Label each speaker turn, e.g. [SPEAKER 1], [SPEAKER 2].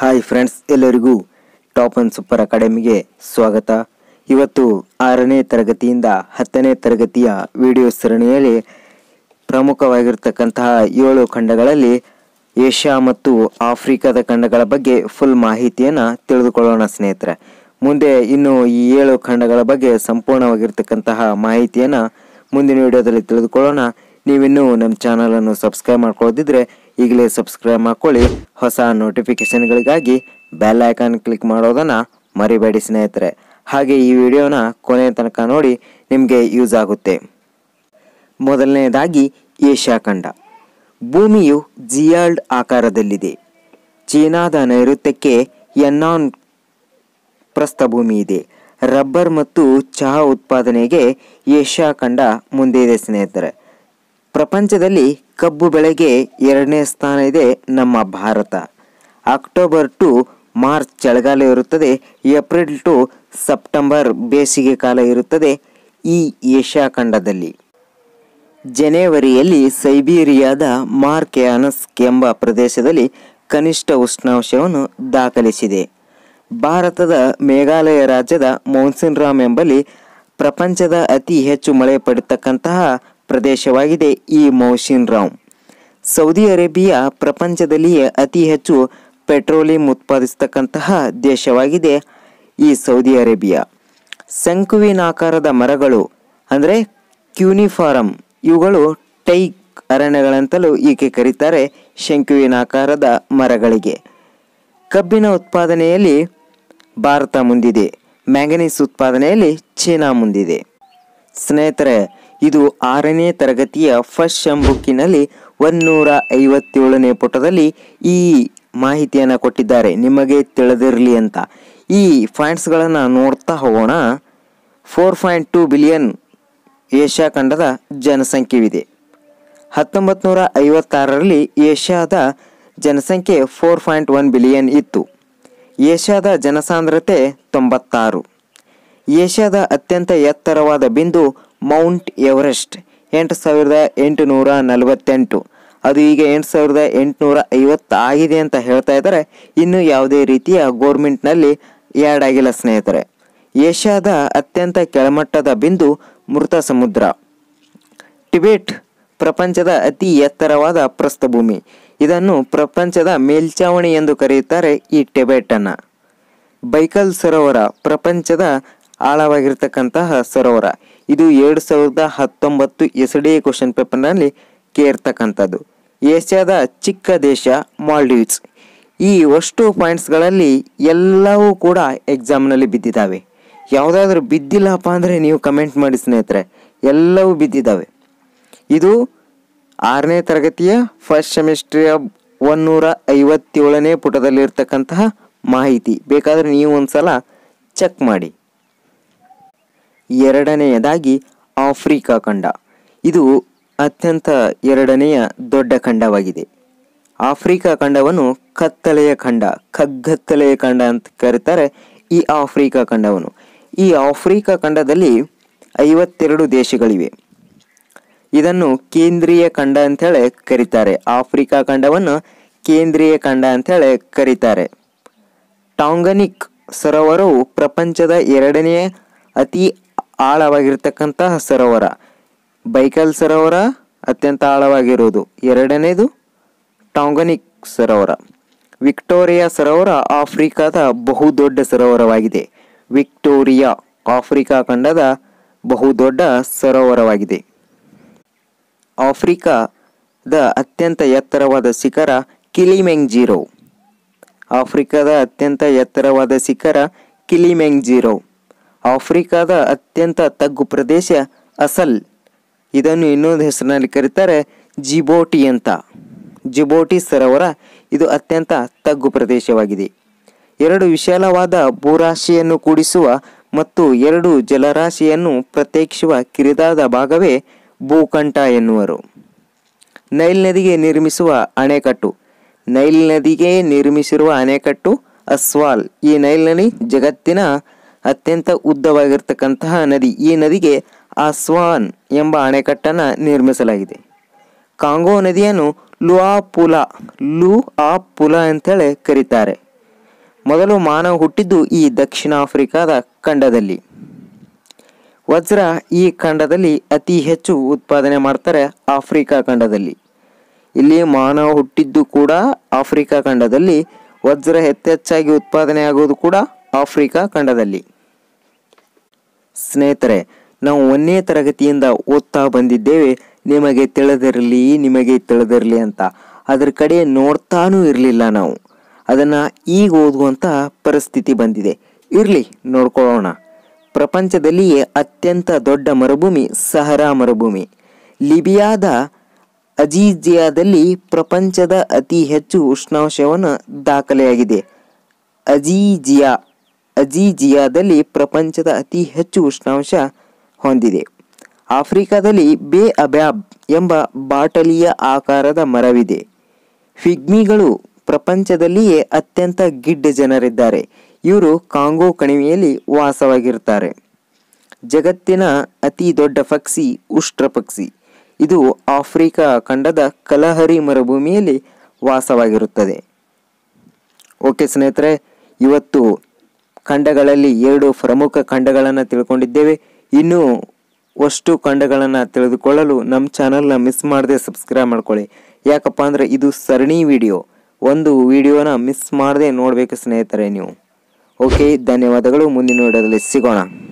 [SPEAKER 1] hi friends ಎಲ್ಲರಿಗೂ top and super ಅಕಾಡೆಮಿಗೆ ಸ್ವಾಗತ ಇವತ್ತು ಆರನೇ ತರಗತಿಯಿಂದ ಹತ್ತನೇ ತರಗತಿಯ ವಿಡಿಯೋ ಸರಣಿಯಲ್ಲಿ ಪ್ರಮುಖವಾಗಿರ್ತಕ್ಕಂತಹ ಏಳು ಖಂಡಗಳಲ್ಲಿ ಏಷ್ಯಾ ಮತ್ತು ಆಫ್ರಿಕಾದ ಖಂಡಗಳ ಬಗ್ಗೆ ಫುಲ್ ಮಾಹಿತಿಯನ್ನು ತಿಳಿದುಕೊಳ್ಳೋಣ ಸ್ನೇಹಿತರೆ ಮುಂದೆ ಇನ್ನು ಈ ಏಳು ಖಂಡಗಳ ಬಗ್ಗೆ ಸಂಪೂರ್ಣವಾಗಿರ್ತಕ್ಕಂತಹ ಮಾಹಿತಿಯನ್ನು ಮುಂದಿನ ವಿಡಿಯೋದಲ್ಲಿ ತಿಳಿದುಕೊಳ್ಳೋಣ ನೀವಿನ್ನೂ ನಮ್ಮ ಚಾನಲನ್ನು ಸಬ್ಸ್ಕ್ರೈಬ್ ಮಾಡ್ಕೊಳ್ಳೋದಿದ್ರೆ ಈಗಲೇ ಸಬ್ಸ್ಕ್ರೈಬ್ ಮಾಡ್ಕೊಳ್ಳಿ ಹೊಸ ನೋಟಿಫಿಕೇಶನ್ಗಳಿಗಾಗಿ ಬೆಲ್ ಐಕಾನ್ ಕ್ಲಿಕ್ ಮಾಡೋದನ್ನು ಮರಿಬೇಡಿ ಸ್ನೇಹಿತರೆ ಹಾಗೆ ಈ ವಿಡಿಯೋನ ಕೊನೆಯ ತನಕ ನೋಡಿ ನಿಮಗೆ ಯೂಸ್ ಆಗುತ್ತೆ ಮೊದಲನೆಯದಾಗಿ ಏಷ್ಯಾ ಖಂಡ ಭೂಮಿಯು ಜಿಯಾಲ್ಡ್ ಆಕಾರದಲ್ಲಿದೆ ಚೀನಾದ ನೈಋತ್ಯಕ್ಕೆ ಎನ್ನಾನ್ ಪ್ರಸ್ಥಭೂಮಿ ಇದೆ ರಬ್ಬರ್ ಮತ್ತು ಚಹಾ ಉತ್ಪಾದನೆಗೆ ಏಷ್ಯಾ ಖಂಡ ಮುಂದೆ ಇದೆ ಸ್ನೇಹಿತರೆ ಪ್ರಪಂಚದಲ್ಲಿ ಕಬ್ಬು ಬೆಳೆಗೆ ಎರಡನೇ ಸ್ಥಾನ ಇದೆ ನಮ್ಮ ಭಾರತ ಅಕ್ಟೋಬರ್ ಟು ಮಾರ್ಚ್ ಚಳಿಗಾಲ ಇರುತ್ತದೆ ಏಪ್ರಿಲ್ ಟು ಸೆಪ್ಟೆಂಬರ್ ಬೇಸಿಗೆ ಕಾಲ ಇರುತ್ತದೆ ಈ ಏಷ್ಯಾ ಖಂಡದಲ್ಲಿ ಜನವರಿಯಲ್ಲಿ ಸೈಬೀರಿಯಾದ ಮಾರ್ಕೆಯಾನಸ್ ಎಂಬ ಪ್ರದೇಶದಲ್ಲಿ ಕನಿಷ್ಠ ಉಷ್ಣಾಂಶವನ್ನು ದಾಖಲಿಸಿದೆ ಭಾರತದ ಮೇಘಾಲಯ ರಾಜ್ಯದ ಮೌನ್ಸಿನ್ರಾಮ್ ಎಂಬಲ್ಲಿ ಪ್ರಪಂಚದ ಅತಿ ಹೆಚ್ಚು ಮಳೆ ಪಡೆತಕ್ಕಂತಹ ಪ್ರದೇಶವಾಗಿದೆ ಈ ಮೌಸಿನ್ರಾಮ್ ಸೌದಿ ಅರೇಬಿಯಾ ಪ್ರಪಂಚದಲ್ಲಿಯೇ ಅತಿ ಹೆಚ್ಚು ಪೆಟ್ರೋಲಿಯಂ ಉತ್ಪಾದಿಸತಕ್ಕಂತಹ ದೇಶವಾಗಿದೆ ಈ ಸೌದಿ ಅರೇಬಿಯಾ ಶಂಕುವಿನಾಕಾರದ ಮರಗಳು ಅಂದರೆ ಕ್ಯೂನಿಫಾರಂ ಇವುಗಳು ಟೈಕ್ ಅರಣ್ಯಗಳಂತಲೂ ಈಕೆ ಕರೀತಾರೆ ಶಂಕುವಿನಾಕಾರದ ಮರಗಳಿಗೆ ಕಬ್ಬಿನ ಉತ್ಪಾದನೆಯಲ್ಲಿ ಭಾರತ ಮುಂದಿದೆ ಮ್ಯಾಂಗನೀಸ್ ಉತ್ಪಾದನೆಯಲ್ಲಿ ಚೀನಾ ಮುಂದಿದೆ ಸ್ನೇಹಿತರೆ ಇದು ಆರನೇ ತರಗತಿಯ ಫಸ್ಟ್ ಶಮ್ ಬುಕ್ಕಿನಲ್ಲಿ ಒಂದೂರ ಐವತ್ತೇಳನೇ ಪುಟದಲ್ಲಿ ಈ ಮಾಹಿತಿಯನ್ನು ಕೊಟ್ಟಿದ್ದಾರೆ ನಿಮಗೆ ತಿಳಿದಿರಲಿ ಅಂತ ಈ ಪಾಯಿಂಟ್ಸ್ಗಳನ್ನು ನೋಡ್ತಾ ಹೋಗೋಣ four point two billion Asia ಖಂಡದ ಜನಸಂಖ್ಯೆವಿದೆ ಹತ್ತೊಂಬತ್ತು ನೂರ ಐವತ್ತಾರರಲ್ಲಿ ಏಷ್ಯಾದ ಜನಸಂಖ್ಯೆ ಫೋರ್ ಪಾಯಿಂಟ್ ಒನ್ ಬಿಲಿಯನ್ ಇತ್ತು ಏಷ್ಯಾದ ಜನಸಾಂದ್ರತೆ ತೊಂಬತ್ತಾರು ಏಷ್ಯಾದ ಅತ್ಯಂತ ಎತ್ತರವಾದ ಬಿಂದು ಮೌಂಟ್ ಎವರೆಸ್ಟ್ ಎಂಟು ಸಾವಿರದ ಎಂಟುನೂರ ನಲವತ್ತೆಂಟು ಅದು ಈಗ ಎಂಟು ಸಾವಿರದ ಎಂಟುನೂರ ಐವತ್ತು ಆಗಿದೆ ಅಂತ ಹೇಳ್ತಾ ಇದ್ದಾರೆ ಇನ್ನು ಯಾವುದೇ ರೀತಿಯ ಗೋರ್ಮೆಂಟ್ನಲ್ಲಿ ಆ್ಯಡ್ ಆಗಿಲ್ಲ ಸ್ನೇಹಿತರೆ ಏಷ್ಯಾದ ಅತ್ಯಂತ ಕೆಳಮಟ್ಟದ ಬಿಂದು ಮೃತ ಸಮುದ್ರ ಟಿಬೆಟ್ ಪ್ರಪಂಚದ ಅತಿ ಎತ್ತರವಾದ ಪ್ರಸ್ಥಭೂಮಿ ಇದನ್ನು ಪ್ರಪಂಚದ ಮೇಲ್ಚಾವಣಿ ಎಂದು ಕರೆಯುತ್ತಾರೆ ಈ ಟಿಬೆಟನ್ನು ಬೈಕಲ್ ಸರೋವರ ಪ್ರಪಂಚದ ಆಳವಾಗಿರ್ತಕ್ಕಂತಹ ಸರೋವರ ಇದು ಎರಡು ಸಾವಿರದ ಹತ್ತೊಂಬತ್ತು ಎಸ್ ಡಿ ಕ್ವಶನ್ ಪೇಪರ್ನಲ್ಲಿ ಕೇರ್ತಕ್ಕಂಥದ್ದು ಏಷ್ಯಾದ ಚಿಕ್ಕ ದೇಶ ಮಾಲ್ಡೀವ್ಸ್ ಈ ಅಷ್ಟು ಪಾಯಿಂಟ್ಸ್ಗಳಲ್ಲಿ ಎಲ್ಲವೂ ಕೂಡ ಎಕ್ಸಾಮ್ನಲ್ಲಿ ಬಿದ್ದಿದ್ದಾವೆ ಯಾವುದಾದ್ರೂ ಬಿದ್ದಿಲ್ಲಪ್ಪ ಅಂದರೆ ನೀವು ಕಮೆಂಟ್ ಮಾಡಿ ಸ್ನೇಹಿತರೆ ಎಲ್ಲವೂ ಬಿದ್ದಿದ್ದಾವೆ ಇದು ಆರನೇ ತರಗತಿಯ ಫಸ್ಟ್ ಸೆಮಿಸ್ಟ್ರಿಯ ಒನ್ನೂರ ಐವತ್ತೇಳನೇ ಪುಟದಲ್ಲಿರ್ತಕ್ಕಂತಹ ಮಾಹಿತಿ ಬೇಕಾದರೆ ನೀವು ಒಂದ್ಸಲ ಚೆಕ್ ಮಾಡಿ ಎರಡನೆಯದಾಗಿ ಆಫ್ರಿಕಾ ಖಂಡ ಇದು ಅತ್ಯಂತ ಎರಡನೆಯ ದೊಡ್ಡ ಖಂಡವಾಗಿದೆ ಆಫ್ರಿಕಾ ಖಂಡವನ್ನು ಕತ್ತಲೆಯ ಖಂಡ ಕಗ್ಗತ್ತಲೆಯ ಖಂಡ ಅಂತ ಕರೀತಾರೆ ಈ ಆಫ್ರಿಕಾ ಖಂಡವನ್ನು ಈ ಆಫ್ರಿಕಾ ಖಂಡದಲ್ಲಿ ಐವತ್ತೆರಡು ದೇಶಗಳಿವೆ ಇದನ್ನು ಕೇಂದ್ರೀಯ ಖಂಡ ಅಂತೇಳಿ ಕರೀತಾರೆ ಆಫ್ರಿಕಾ ಖಂಡವನ್ನು ಕೇಂದ್ರೀಯ ಖಂಡ ಅಂತೇಳಿ ಕರೀತಾರೆ ಟಾಂಗನಿಕ್ ಸರೋವರವು ಪ್ರಪಂಚದ ಎರಡನೆಯ ಅತಿ ಆಳವಾಗಿರ್ತಕ್ಕಂತಹ ಸರೋವರ ಬೈಕಲ್ ಸರೋವರ ಅತ್ಯಂತ ಆಳವಾಗಿರುವುದು ಎರಡನೇದು ಟಾಂಗನಿಕ್ ಸರೋವರ ವಿಕ್ಟೋರಿಯಾ ಸರೋವರ ಆಫ್ರಿಕಾದ ಬಹುದೊಡ್ಡ ಸರೋವರವಾಗಿದೆ ವಿಕ್ಟೋರಿಯಾ ಆಫ್ರಿಕಾ ಖಂಡದ ಬಹುದೊಡ್ಡ ಸರೋವರವಾಗಿದೆ ಆಫ್ರಿಕಾದ ಅತ್ಯಂತ ಎತ್ತರವಾದ ಶಿಖರ ಕಿಲಿಮೆಂಗ್ಜೀರೋ ಆಫ್ರಿಕಾದ ಅತ್ಯಂತ ಎತ್ತರವಾದ ಶಿಖರ ಕಿಲಿಮೆಂಗ್ಜೀರೋ ಆಫ್ರಿಕಾದ ಅತ್ಯಂತ ತಗ್ಗು ಪ್ರದೇಶ ಅಸಲ್ ಇದನ್ನು ಇನ್ನೊಂದು ಹೆಸರಿನಲ್ಲಿ ಕರೀತಾರೆ ಜಿಬೋಟಿ ಅಂತ ಜಿಬೋಟಿ ಸರೋವರ ಇದು ಅತ್ಯಂತ ತಗ್ಗು ಪ್ರದೇಶವಾಗಿದೆ ಎರಡು ವಿಶಾಲವಾದ ಭೂರಾಶಿಯನ್ನು ಕೂಡಿಸುವ ಮತ್ತು ಎರಡು ಜಲರಾಶಿಯನ್ನು ಪ್ರತ್ಯೇಕಿಸುವ ಕಿರಿದಾದ ಭಾಗವೇ ಭೂಕಂಠ ಎನ್ನುವರು ನೈಲ್ ನದಿಗೆ ನಿರ್ಮಿಸುವ ಅಣೆಕಟ್ಟು ನೈಲ್ ನದಿಗೆ ನಿರ್ಮಿಸಿರುವ ಅಣೆಕಟ್ಟು ಅಸ್ವಾಲ್ ಈ ನೈಲ್ ನದಿ ಜಗತ್ತಿನ ಅತ್ಯಂತ ಉದ್ದವಾಗಿರ್ತಕ್ಕಂತಹ ನದಿ ಈ ನದಿಗೆ ಅಸ್ವಾನ್ ಎಂಬ ಅಣೆಕಟ್ಟನ್ನು ನಿರ್ಮಿಸಲಾಗಿದೆ ಕಾಂಗೋ ನದಿಯನ್ನು ಲುಆಪುಲ ಲು ಆ ಪುಲ ಅಂತೇಳಿ ಕರೀತಾರೆ ಮೊದಲು ಮಾನವ ಹುಟ್ಟಿದ್ದು ಈ ದಕ್ಷಿಣ ಆಫ್ರಿಕಾದ ಖಂಡದಲ್ಲಿ ವಜ್ರ ಈ ಖಂಡದಲ್ಲಿ ಅತಿ ಹೆಚ್ಚು ಉತ್ಪಾದನೆ ಮಾಡ್ತಾರೆ ಆಫ್ರಿಕಾ ಖಂಡದಲ್ಲಿ ಇಲ್ಲಿ ಮಾನವ ಹುಟ್ಟಿದ್ದು ಕೂಡ ಆಫ್ರಿಕಾ ಖಂಡದಲ್ಲಿ ವಜ್ರ ಹೆಚ್ಚೆಚ್ಚಾಗಿ ಉತ್ಪಾದನೆ ಆಗುವುದು ಕೂಡ ಆಫ್ರಿಕಾ ಖಂಡದಲ್ಲಿ ಸ್ನೇಹಿತರೆ ನಾವು ಒಂದನೇ ತರಗತಿಯಿಂದ ಓದ್ತಾ ಬಂದಿದ್ದೇವೆ ನಿಮಗೆ ತಿಳಿದಿರಲಿ ನಿಮಗೆ ತಿಳಿದಿರಲಿ ಅಂತ ಅದ್ರ ಕಡೆ ನೋಡ್ತಾನೂ ಇರಲಿಲ್ಲ ನಾವು ಅದನ್ನು ಈಗ ಓದುವಂಥ ಪರಿಸ್ಥಿತಿ ಬಂದಿದೆ ಇರಲಿ ನೋಡ್ಕೊಳ್ಳೋಣ ಪ್ರಪಂಚದಲ್ಲಿಯೇ ಅತ್ಯಂತ ದೊಡ್ಡ ಮರುಭೂಮಿ ಸಹರಾ ಮರುಭೂಮಿ ಲಿಬಿಯಾದ ಅಜೀಜಿಯಾದಲ್ಲಿ ಪ್ರಪಂಚದ ಅತಿ ಹೆಚ್ಚು ಉಷ್ಣಾಂಶವನ್ನು ದಾಖಲೆಯಾಗಿದೆ ಅಜೀಜಿಯಾ ಅಜೀಜಿಯಾದಲ್ಲಿ ಪ್ರಪಂಚದ ಅತಿ ಹೆಚ್ಚು ಉಷ್ಣಾಂಶ ಹೊಂದಿದೆ ಆಫ್ರಿಕಾದಲ್ಲಿ ಬೇ ಅಬ್ಯಾಬ್ ಎಂಬ ಬಾಟಲಿಯ ಆಕಾರದ ಮರವಿದೆ ಫಿಗ್ಮಿಗಳು ಪ್ರಪಂಚದಲ್ಲಿಯೇ ಅತ್ಯಂತ ಗಿಡ್ಡ ಜನರಿದ್ದಾರೆ ಇವರು ಕಾಂಗೋ ಕಣಿವೆಯಲ್ಲಿ ವಾಸವಾಗಿರ್ತಾರೆ ಜಗತ್ತಿನ ಅತಿ ದೊಡ್ಡ ಪಕ್ಷಿ ಉಷ್ಟ್ರ ಪಕ್ಷಿ ಇದು ಆಫ್ರಿಕಾ ಖಂಡದ ಕಲಹರಿ ಮರುಭೂಮಿಯಲ್ಲಿ ವಾಸವಾಗಿರುತ್ತದೆ ಓಕೆ ಸ್ನೇಹಿತರೆ ಇವತ್ತು ಖಂಡಗಳಲ್ಲಿ ಎರಡು ಪ್ರಮುಖ ಖಂಡಗಳನ್ನು ತಿಳ್ಕೊಂಡಿದ್ದೇವೆ ಇನ್ನು ಅಷ್ಟು ಖಂಡಗಳನ್ನು ತಿಳಿದುಕೊಳ್ಳಲು ನಮ್ಮ ಚಾನಲ್ನ ಮಿಸ್ ಮಾಡದೆ ಸಬ್ಸ್ಕ್ರೈಬ್ ಮಾಡ್ಕೊಳ್ಳಿ ಯಾಕಪ್ಪ ಅಂದರೆ ಇದು ಸರಣಿ ವಿಡಿಯೋ ಒಂದು ವಿಡಿಯೋನ ಮಿಸ್ ಮಾಡದೆ ನೋಡಬೇಕು ಸ್ನೇಹಿತರೆ ನೀವು ಓಕೆ ಧನ್ಯವಾದಗಳು ಮುಂದಿನ ವಿಡಿಯೋದಲ್ಲಿ ಸಿಗೋಣ